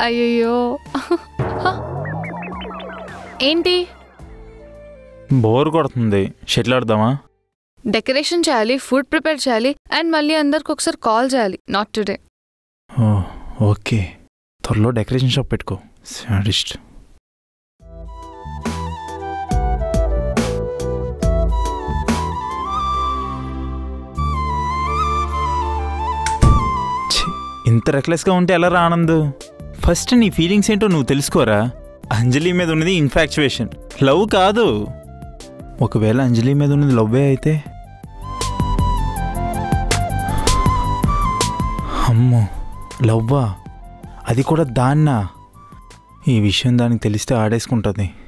అయ్యయ్యో ఏంటి బోర్ కొడుతుంది షెటిల్ ఆడదామా డెకరేషన్ చేయాలి ఫుడ్ ప్రిపేర్ చేయాలి అండ్ మళ్ళీ అందరికి ఒకసారి కాల్ చేయాలి నాట్ టుడే ఓ ఓకే త్వరలో డెకరేషన్ షాప్ పెట్టుకో సాడిస్ట్ ఛీ, ఇంత రెక్లెస్గా ఉంటే ఎలా రా ఆనంద్ ఫస్ట్ నీ ఫీలింగ్స్ ఏంటో నువ్వు తెలుసుకోరా అంజలి మీద ఉన్నది ఇన్ఫాక్చువేషన్ లవ్ కాదు ఒకవేళ అంజలి మీద ఉన్నది లవ్వే అయితే అమ్మో లవ్వా అది కూడా దాన్నా ఈ విషయం దానికి తెలిస్తే ఆడేసుకుంటుంది